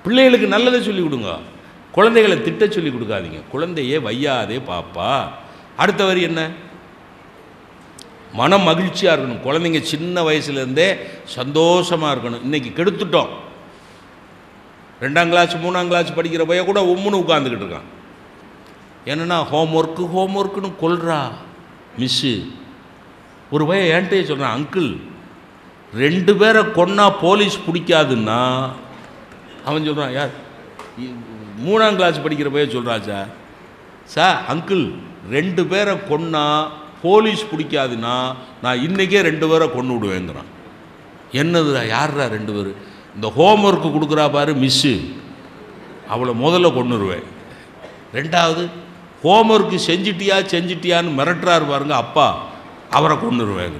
பிள்ளைகளுக்கு நல்லதை சொல்லி கொடுங்க குழந்தைகளை திட்ட சொல்லி கொடுக்காதீங்க குழந்தையே வையாதே பாப்பா அடுத்த வரி என்ன மன மகிழ்ச்சியாக இருக்கணும் குழந்தைங்க சின்ன வயசுலேருந்தே சந்தோஷமாக இருக்கணும் இன்றைக்கி கெடுத்துட்டோம் ரெண்டாம் கிளாஸ் மூணாம் கிளாஸ் படிக்கிற பையன் கூட உம்முன்னு உட்காந்துக்கிட்டு இருக்கான் என்னன்னா ஹோம்ஒர்க்கு ஹோம்ஒர்க்குன்னு கொல்றா மிஸ்ஸு ஒரு பையன் என்கிட்டயே சொல்கிறான் அங்கிள் ரெண்டு பேரை கொன்னா போலீஸ் பிடிக்காதுன்னா அவன் சொல்கிறான் யார் இ- மூணாம் கிளாஸ் படிக்கிற பையன் சொல்கிறான் சார் சார் அங்கிள் ரெண்டு பேரை கொன்னா போலீஸ் பிடிக்காதுன்னா நான் இன்றைக்கே ரெண்டு பேரை கொண்டு விடுவேங்கிறான் என்னதுடா யார்ரா ரெண்டு பேர் இந்த ஹோம்ஒர்க்கு கொடுக்குறா பாரு மிஸ்ஸு அவளை முதல்ல கொண்டுருவேன் ரெண்டாவது ஹோம்ஒர்க்கு செஞ்சிட்டியா செஞ்சிட்டியான்னு மிரட்டுறாரு பாருங்க அப்பா அவரை கொண்டுருவேங்க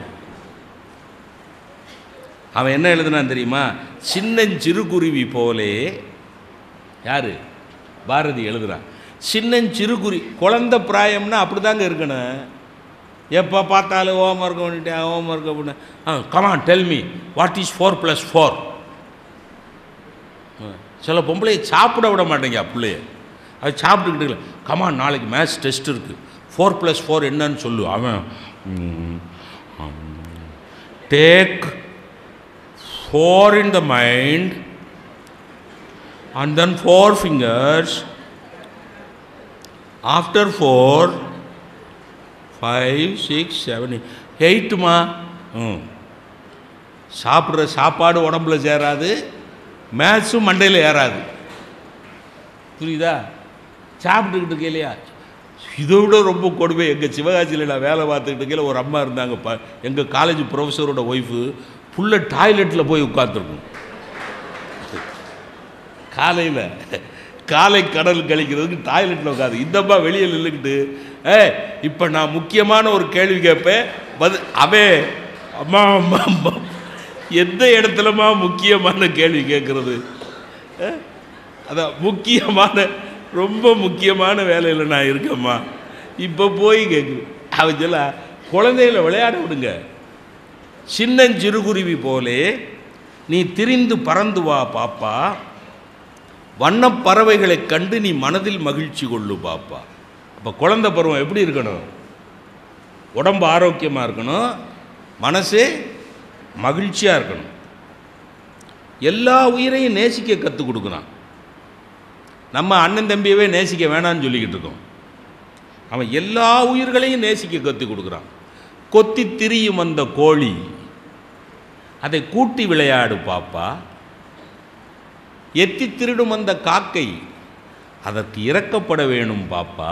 அவன் என்ன எழுதுனான் தெரியுமா சின்னஞ்சிறுகுருவி போலே யாரு பாரதி எழுதுறான் சின்னஞ்சிறுகுருவி குழந்த பிராயம்னா அப்படிதாங்க இருக்கணும் எப்போ பார்த்தாலும் ஹோம் ஒர்க் பண்ணிட்டேன் ஹோம் ஒர்க் அப்படின்னு ஆ come on tell me what is four plus four சில பொம்பளையை சாப்பிட விட மாட்டேங்க பிள்ளைய அது சாப்பிட்டுக்கிட்டு கமான் நாளைக்கு மேத்ஸ் டெஸ்ட் இருக்குது ஃபோர் ப்ளஸ் ஃபோர் என்னன்னு சொல்லு அவன் take four in the mind and then four fingers after four five six seven எயிட்டுமா ம் சாப்பிட்ற சாப்பாடு உடம்புல சேராது மேத்ஸும் மண்டையில் ஏறாது புரியுதா சாப்பிட்டுக்கிட்டு இருக்கையிலையா இதை விட ரொம்ப கொடுமை எங்கள் சிவகாசியில் நான் வேலை பார்த்துக்கிட்டு இருக்கையில ஒரு அம்மா இருந்தாங்க ப எங்கள் காலேஜ் ப்ரொஃபஸரோட ஒய்ஃபு புள்ள டாய்லெட்டில் போய் உட்காந்துருக்கும் காலையில் காலை கடல் கழிக்கிறதுக்கு டாய்லெட்டில் உட்காந்து இந்தம்மா வெளியே நின்றுக்கிட்டு ஏ இப்போ நான் முக்கியமான ஒரு கேள்வி கேட்பேன் பது அவே அம்மா அம்மா அம்மா எந்த இடத்துலமா முக்கியமான கேள்வி கேட்குறது அதான் முக்கியமான ரொம்ப முக்கியமான வேலையில் நான் இருக்கேம்மா இப்போ போய் கேட்குது அவன் சொல்ல குழந்தைகளை விளையாட விடுங்க சின்னஞ்சிறுகுருவி போலே நீ திரிந்து பறந்து வா பாப்பா வண்ணப் பறவைகளைக் கண்டு நீ மனதில் மகிழ்ச்சி கொள்ளு பாப்பா அப்போ குழந்தை பருவம் எப்படி இருக்கணும் உடம்பு ஆரோக்கியமாக இருக்கணும் மனசு மகிழ்ச்சியாக இருக்கணும் எல்லா உயிரையும் நேசிக்க கற்றுக் கொடுக்குறான் நம்ம அண்ணன் தம்பியவே நேசிக்க வேணான்னு சொல்லிக்கிட்டு இருக்கோம் அவன் எல்லா உயிர்களையும் நேசிக்க கற்றுக் கொடுக்குறான் கொத்தி திரியும் அந்த கோழி அதை கூட்டி விளையாடு பாப்பா எத்தி திருடும் அந்த காக்கை அதற்கு இறக்கப்பட வேணும் பாப்பா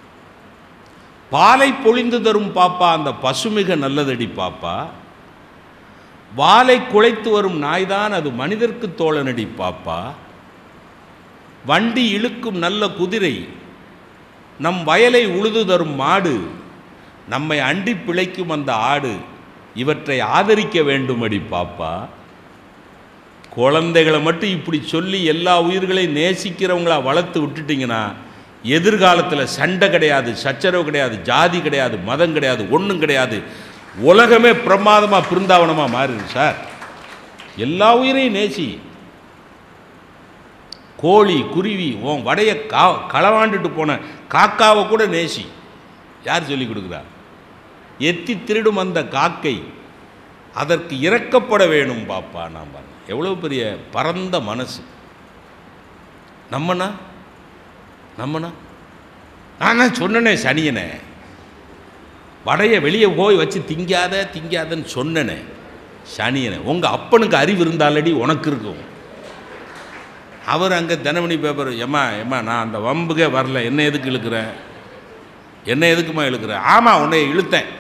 பாலை பொழிந்து தரும் பாப்பா அந்த பசுமிக நல்லதடி பாப்பா வாலை குலைத்து வரும் நாய்தான் அது மனிதர்க்கு தோழனடி பாப்பா வண்டி இழுக்கும் நல்ல குதிரை நம் வயலை உழுது தரும் மாடு நம்மை அண்டி பிழைக்கும் அந்த ஆடு இவற்றை ஆதரிக்க வேண்டுமடி பாப்பா குழந்தைகளை மட்டும் இப்படி சொல்லி எல்லா உயிர்களையும் நேசிக்கிறவங்களா வளர்த்து விட்டுட்டிங்கன்னா எதிர்காலத்தில் சண்டை கிடையாது சச்சரவு கிடையாது ஜாதி கிடையாது மதம் கிடையாது ஒன்றும் கிடையாது உலகமே பிரமாதமாக பிருந்தாவனமாக மாறிடு சார் எல்லா உயிரையும் நேசி கோழி குருவி உன் வடைய கா களவாண்டுட்டு போன காக்காவை கூட நேசி யார் சொல்லி கொடுக்குறா எத்தி திருடும் அந்த காக்கை அதற்கு இறக்கப்பட வேணும் பாப்பா நான் பாருங்க எவ்வளோ பெரிய பரந்த மனசு நம்மனா நம்மனா நான் சொன்னனே சனியனே வடைய வெளியே போய் வச்சு திங்காத திங்காதன்னு சொன்னனே சனியனே உங்கள் அப்பனுக்கு அறிவு இருந்தாலடி உனக்கு இருக்கும் அவர் அங்கே தினமணி பேப்பர் ஏம்மா ஏம்மா நான் அந்த வம்புக்கே வரல என்ன எதுக்கு இழுக்கிறேன் என்ன எதுக்குமா இழுக்கிறேன் ஆமாம் உன்னை இழுத்தேன்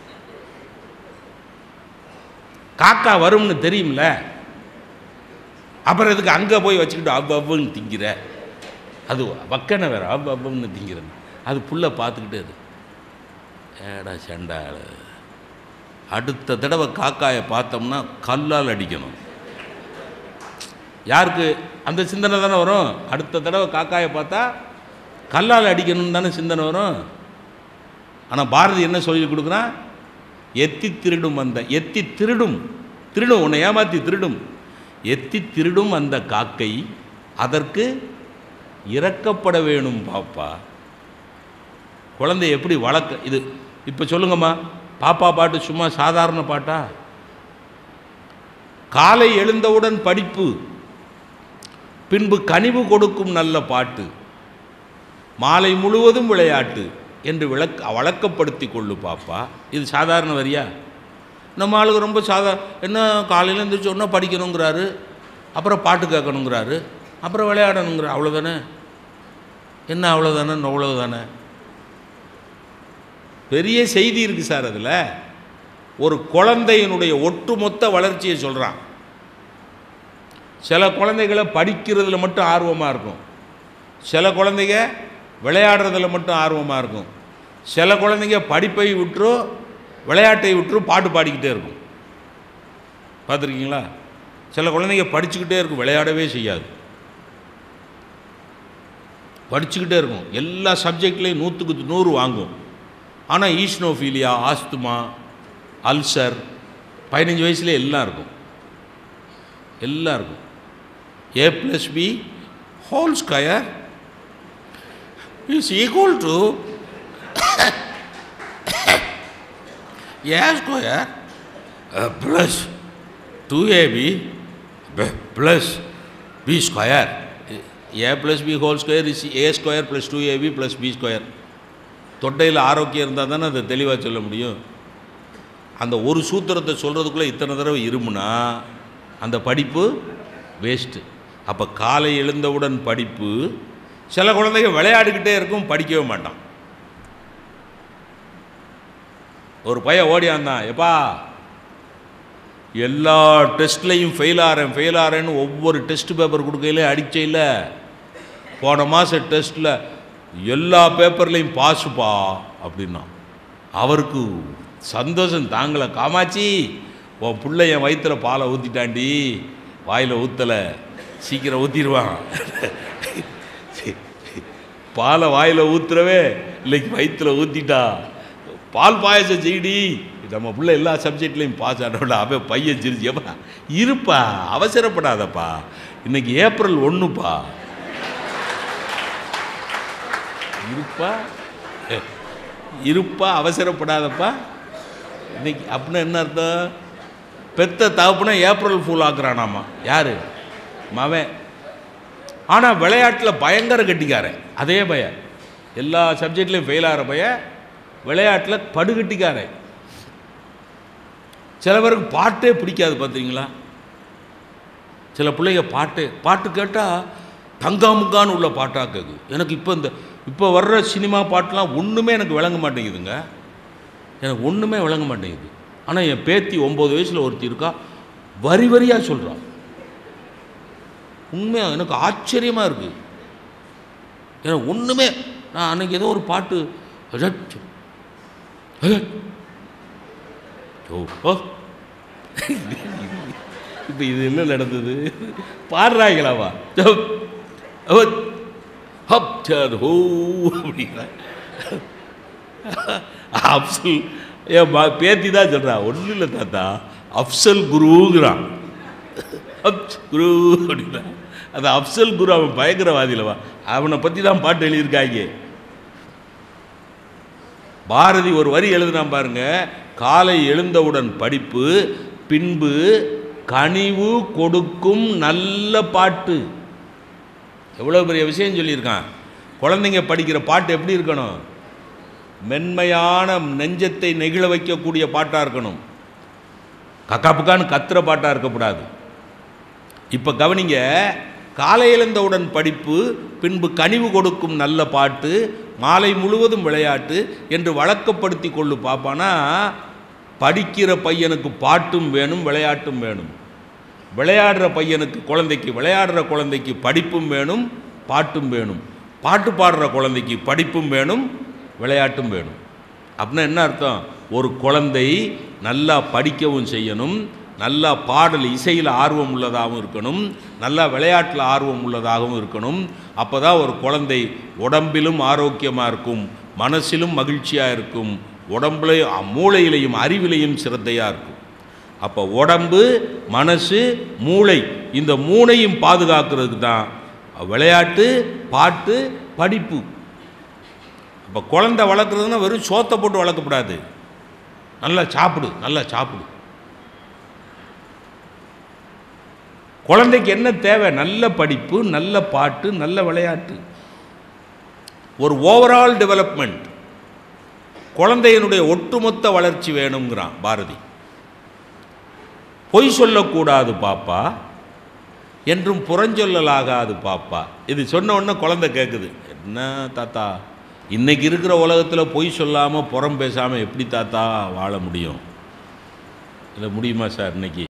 காக்கா வரும்னு தெரியும்ல அப்புறம் எதுக்கு அங்கே போய் வச்சுக்கிட்டு அவ்வ அவ்வன்னு திங்கிற அது வக்கனை வேற அவ்வ அவ்வன்னு திங்கிறது அது புள்ள பார்த்துக்கிட்டே அது ஏடா சண்டாள அடுத்த தடவை காக்காயை பார்த்தோம்னா கல்லால் அடிக்கணும் யாருக்கு அந்த சிந்தனை தானே வரும் அடுத்த தடவை காக்காயை பார்த்தா கல்லால் அடிக்கணும்னு தானே சிந்தனை வரும் ஆனால் பாரதி என்ன சொல்லி கொடுக்குறான் எத்தி திருடும் அந்த எத்தி திருடும் திருடும் உன்னை ஏமாத்தி திருடும் எத்தி திருடும் அந்த காக்கை அதற்கு இறக்கப்பட வேணும் பாப்பா குழந்தை எப்படி வளர்க்க இது இப்போ சொல்லுங்கம்மா பாப்பா பாட்டு சும்மா சாதாரண பாட்டா காலை எழுந்தவுடன் படிப்பு பின்பு கனிவு கொடுக்கும் நல்ல பாட்டு மாலை முழுவதும் விளையாட்டு என்று விளக்க வழக்கப்படுத்தி கொள்ளு பாப்பா இது சாதாரண வரியா நம்ம ஆளுங்க ரொம்ப சாதா என்ன காலையில் எழுந்திரிச்ச உடனே படிக்கணுங்கிறாரு அப்புறம் பாட்டு கேட்கணுங்கிறாரு அப்புறம் விளையாடணுங்கிற அவ்வளோதானே என்ன அவ்வளோதானே அவ்வளோதானே பெரிய செய்தி இருக்குது சார் அதில் ஒரு குழந்தையினுடைய ஒட்டுமொத்த வளர்ச்சியை சொல்கிறான் சில குழந்தைகளை படிக்கிறதுல மட்டும் ஆர்வமாக இருக்கும் சில குழந்தைங்க விளையாடுறதுல மட்டும் ஆர்வமாக இருக்கும் சில குழந்தைங்க படிப்பை விட்டுரும் விளையாட்டை விட்டுரும் பாட்டு பாடிக்கிட்டே இருக்கும் பார்த்துருக்கீங்களா சில குழந்தைங்க படிச்சுக்கிட்டே இருக்கும் விளையாடவே செய்யாது படிச்சுக்கிட்டே இருக்கும் எல்லா சப்ஜெக்ட்லேயும் நூற்றுக்கு நூறு வாங்கும் ஆனால் ஈஸ்னோஃபீலியா ஆஸ்துமா அல்சர் பதினஞ்சு வயசுலேயே எல்லாம் இருக்கும் எல்லாம் இருக்கும் A plus B whole square is equal to A square plus two AB plus B square A plus B whole square is A square plus two AB plus B square தொட்டையில் ஆரோக்கியம் இருந்தால் தானே அதை தெளிவாக சொல்ல முடியும் அந்த ஒரு சூத்திரத்தை சொல்கிறதுக்குள்ளே இத்தனை தடவை இருமுனா அந்த படிப்பு வேஸ்ட்டு அப்போ காலை எழுந்தவுடன் படிப்பு சில குழந்தைங்க விளையாடிக்கிட்டே இருக்கும் படிக்கவே மாட்டான் ஒரு பையன் ஓடியாந்தான் எப்பா எல்லா டெஸ்ட்லேயும் ஃபெயில் ஆகிறேன் ஃபெயில் ஆகிறேன்னு ஒவ்வொரு டெஸ்ட் பேப்பர் கொடுக்கையிலே அடிச்சையில் போன மாத டெஸ்ட்டில் எல்லா பேப்பர்லேயும் பாஸுப்பா அப்படின்னா அவருக்கு சந்தோஷம் தாங்கலை காமாச்சி உன் பிள்ளை என் வயிற்றில் பாலை ஊற்றிட்டாண்டி வாயில் ஊற்றலை சீக்கிரம் ஊற்றிடுவான் பாலை வாயில் ஊற்றுறவே இல்லைக்கு வயிற்றில் ஊற்றிட்டா பால் பாயசம் செய்டி நம்ம பிள்ளை எல்லா சப்ஜெக்ட்லேயும் பாஸ் ஆனோட அவன் பையன் சிரிச்சு ஏப்பா இருப்பா அவசரப்படாதப்பா இன்னைக்கு ஏப்ரல் ஒன்றுப்பா இருப்பா இருப்பா அவசரப்படாதப்பா இன்னைக்கு அப்படின்னா என்ன அர்த்தம் பெத்த தகப்புனா ஏப்ரல் ஃபூல் ஆக்குறானாமா யார் மவன் ஆனால் விளையாட்டில் பயங்கர கட்டிக்காரன் அதே பையன் எல்லா சப்ஜெக்ட்லேயும் ஃபெயில் ஆகிற பையன் விளையாட்டில் படுகட்டிக்காரன் சில பேருக்கு பாட்டே பிடிக்காது பார்த்தீங்களா சில பிள்ளைங்க பாட்டு பாட்டு கேட்டால் தங்காமுக்கான்னு உள்ள பாட்டாக கேட்குது எனக்கு இப்போ இந்த இப்போ வர்ற சினிமா பாட்டெலாம் ஒன்றுமே எனக்கு விளங்க மாட்டேங்குதுங்க எனக்கு ஒன்றுமே விளங்க மாட்டேங்குது ஆனால் என் பேத்தி ஒம்பது வயசில் ஒருத்தி இருக்கா வரி வரியாக சொல்கிறான் உண்மையாக எனக்கு ஆச்சரியமாக இருக்குது எனக்கு ஒன்றுமே நான் அன்னைக்கு ஏதோ ஒரு பாட்டு அடட், அடட். ஓ ஓ இப்போ இது என்ன நடந்தது பாடுறாங்களாவா ஜப், அவத், ஹப், சர், ஹூ அப்படிங்கிற அப்சல் என் ம- பேத்தி தான் சொல்கிறான் ஒன்றும் இல்லை தாத்தா அப்சல் குருங்கிறான் அப் குரு அப்படின்னா அந்த அப்சல் குரு அவன் பயங்கரவாதிலவா அவனை பற்றி தான் பாட்டு எழுதியிருக்காங்க பாரதி ஒரு வரி எழுதினான் பாருங்க காலை எழுந்தவுடன் படிப்பு பின்பு கனிவு கொடுக்கும் நல்ல பாட்டு எவ்வளோ பெரிய விஷயம் சொல்லியிருக்கான் குழந்தைங்க படிக்கிற பாட்டு எப்படி இருக்கணும் மென்மையான நெஞ்சத்தை நெகிழ வைக்கக்கூடிய பாட்டாக இருக்கணும் கக்கா புக்கான்னு கத்துற பாட்டாக இருக்கக்கூடாது இப்போ கவனிங்க காலை எழுந்தவுடன் படிப்பு பின்பு கனிவு கொடுக்கும் நல்ல பாட்டு மாலை முழுவதும் விளையாட்டு என்று வழக்கப்படுத்தி கொள்ளு பாப்பானா படிக்கிற பையனுக்கு பாட்டும் வேணும் விளையாட்டும் வேணும் விளையாடுற பையனுக்கு குழந்தைக்கு விளையாடுற குழந்தைக்கு படிப்பும் வேணும் பாட்டும் வேணும் பாட்டு பாடுற குழந்தைக்கு படிப்பும் வேணும் விளையாட்டும் வேணும் அப்படின்னா என்ன அர்த்தம் ஒரு குழந்தை நல்லா படிக்கவும் செய்யணும் நல்லா பாடல் இசையில் ஆர்வம் உள்ளதாகவும் இருக்கணும் நல்லா விளையாட்டில் ஆர்வம் உள்ளதாகவும் இருக்கணும் அப்போ தான் ஒரு குழந்தை உடம்பிலும் ஆரோக்கியமாக இருக்கும் மனசிலும் மகிழ்ச்சியாக இருக்கும் உடம்புலையும் மூளையிலையும் அறிவிலையும் சிரத்தையாக இருக்கும் அப்போ உடம்பு மனசு மூளை இந்த மூணையும் பாதுகாக்கிறதுக்கு தான் விளையாட்டு பாட்டு படிப்பு அப்போ குழந்தை வளர்க்குறதுன்னா வெறும் சோத்தை போட்டு வளர்க்கக்கூடாது நல்லா சாப்பிடு நல்லா சாப்பிடு குழந்தைக்கு என்ன தேவை நல்ல படிப்பு நல்ல பாட்டு நல்ல விளையாட்டு ஒரு ஓவரால் டெவலப்மெண்ட் குழந்தையினுடைய ஒட்டுமொத்த வளர்ச்சி வேணுங்கிறான் பாரதி பொய் சொல்லக்கூடாது பாப்பா என்றும் புறஞ்சொல்லலாகாது பாப்பா இது சொன்ன உடனே குழந்தை கேட்குது என்ன தாத்தா இன்னைக்கு இருக்கிற உலகத்தில் பொய் சொல்லாமல் புறம் பேசாமல் எப்படி தாத்தா வாழ முடியும் இல்லை முடியுமா சார் இன்னைக்கு